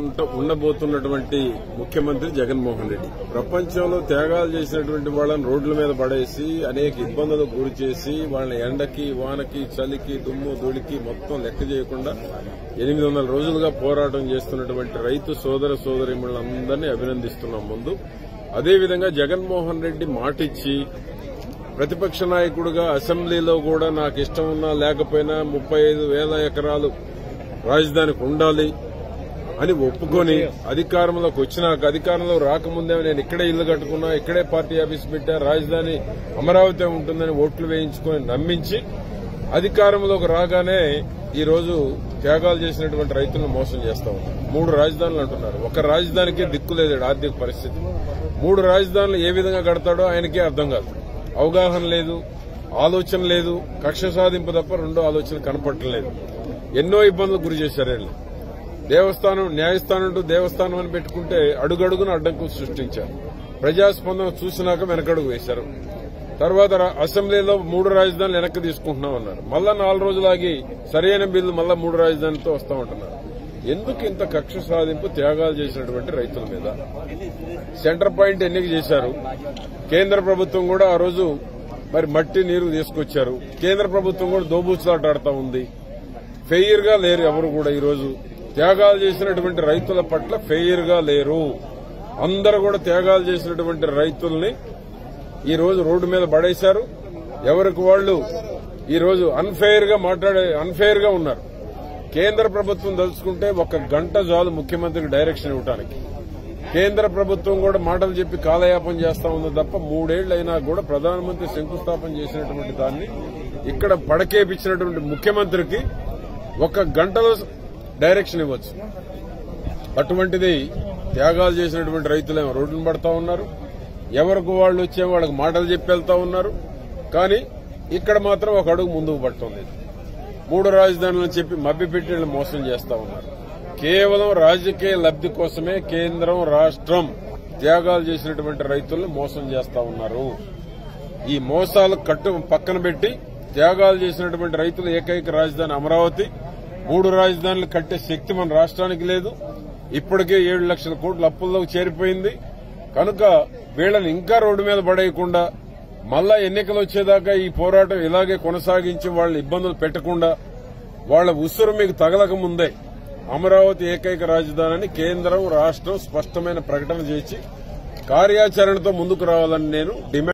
ఉంట- ఉండబోతున్నటువంటి ముఖ్యమంత్రి జగన్మోహన్ రెడ్డి ప్రపంచంలో త్యాగాలు చేసినటువంటి వాళ్ళని రోడ్ల మీద పడేసి అనేక ఇబ్బందులకు గురి చేసి వాళ్ళని ఎండకి వానకి చలికి దుమ్ము ధూళికి మొత్తం లెక్క చేయకుండా ఎనిమిది వందల రోజులుగా పోరాటం చేస్తున్నటువంటి రైతు సోదర సోదరిమణులందరినీ అభినందిస్తున్నాం ముందు అదేవిధంగా జగన్మోహన్ రెడ్డి మాటిచ్చి ప్రతిపక్ష నాయకుడిగా అసెంబ్లీలో కూడా నాకు ఇష్టం ఉన్నా లేకపోయినా ముప్పై ఐదు వేల ఎకరాలు రాజధానికి ఉండాలి అని ఒప్పుకొని అధికారంలోకి వచ్చినాక అధికారంలో రాకముందే నేను ఇక్కడే ఇల్లు కట్టుకున్నా ఇక్కడే పార్టీ ఆఫీస్ పెట్టా రాజధాని అమరావతి ఉంటుందని ఓట్లు వేయించుకొని నమ్మించి అధికారంలోకి రాగానే ఈ రోజు త్యాగాలు చేసినటువంటి రైతులను మోసం చేస్తా ఉన్నారు మూడు రాజధానులు అంటున్నారు ఒక రాజధానికే దిక్కు లేదు ఈడ ఆర్థిక పరిస్థితి మూడు రాజధానులు ఏ విధంగా కడతాడో ఆయనకే అర్థం కాదు అవగాహన లేదు ఆలోచన లేదు కక్ష సాధింపు తప్ప రెండో ఆలోచన కనపడటం లేదు ఎన్నో ఇబ్బందులు గురి చేశారు వీళ్ళు దేవస్థానం న్యాయస్థానం అంటూ దేవస్థానం అని పెట్టుకుంటే అడుగడుగున అడ్డంకులు సృష్టించారు ప్రజాస్పందన చూసినాక వెనకడుగు వేశారు తర్వాత రా- అసెంబ్లీలో మూడు రాజధానులు వెనక్కి తీసుకుంటున్నాం అన్నారు మళ్ళా నాలుగు రోజులాగి సరైన బిల్లు మళ్ళా మూడు రాజధానితో వస్తామంటున్నారు ఎందుకు ఇంత కక్ష సాధింపు త్యాగాలు చేసినటువంటి రైతుల మీద సెంటర్ పాయింట్ ఎన్నిక చేశారు కేంద్ర ప్రభుత్వం కూడా ఆ రోజు మరి మట్టి నీరు తీసుకొచ్చారు కేంద్ర ప్రభుత్వం కూడా దోబూచులాట ఆడుతా ఉంది ఫెయిర్ గా లేరు ఎవరు కూడా ఈ రోజు త్యాగాలు చేసినటువంటి రైతుల పట్ల ఫెయిర్ గా లేరు అందరూ కూడా త్యాగాలు చేసినటువంటి రైతుల్ని ఈ రోజు రోడ్డు మీద పడేశారు ఎవరికి వాళ్ళు ఈ రోజు అన్ఫెయిర్ గా మాట్లాడే అన్ఫెయిర్ గా ఉన్నారు కేంద్ర ప్రభుత్వం తలుచుకుంటే ఒక గంట చాలు ముఖ్యమంత్రికి డైరెక్షన్ ఇవ్వడానికి కేంద్ర ప్రభుత్వం కూడా మాటలు చెప్పి కాలయాపన చేస్తా ఉంది తప్ప మూడేళ్లు అయినా కూడా ప్రధానమంత్రి శంకుస్థాపన చేసినటువంటి దాన్ని ఇక్కడ పడకేపించినటువంటి ముఖ్యమంత్రికి ఒక గంటలో డైరెక్షన్ ఇవ్వచ్చు అటువంటిది త్యాగాలు చేసినటువంటి రైతులేమో రోడ్డును పడతా ఉన్నారు ఎవరికి వాళ్ళు వచ్చే వాళ్ళకి మాటలు చెప్పి వెళ్తా ఉన్నారు కానీ ఇక్కడ మాత్రం ఒక అడుగు ముందుకు పట్టడం లేదు మూడు రాజధానులను చెప్పి మభ్యపెట్టి వీళ్ళని మోసం చేస్తా ఉన్నారు కేవలం రాజకీయ లబ్ది కోసమే కేంద్రం రాష్ట్రం త్యాగాలు చేసినటువంటి రైతులను మోసం చేస్తా ఉన్నారు ఈ మోసాలు కట్టు పక్కన పెట్టి త్యాగాలు చేసినటువంటి రైతుల ఏకైక రాజధాని అమరావతి మూడు రాజధానులు కట్టే శక్తి మన రాష్ట్రానికి లేదు ఇప్పటికే ఏడు లక్షల కోట్ల అప్పుల్లోకి చేరిపోయింది కనుక వీళ్ళని ఇంకా రోడ్డు మీద పడేయకుండా మళ్ళా ఎన్నికలు వచ్చేదాకా ఈ పోరాటం ఇలాగే కొనసాగించి వాళ్ళ ఇబ్బందులు పెట్టకుండా వాళ్ళ ఉసురు మీకు తగలక ముందే అమరావతి ఏకైక రాజధానిని కేంద్రం రాష్ట్రం స్పష్టమైన ప్రకటన చేసి కార్యాచరణతో ముందుకు రావాలని నేను డిమాండ్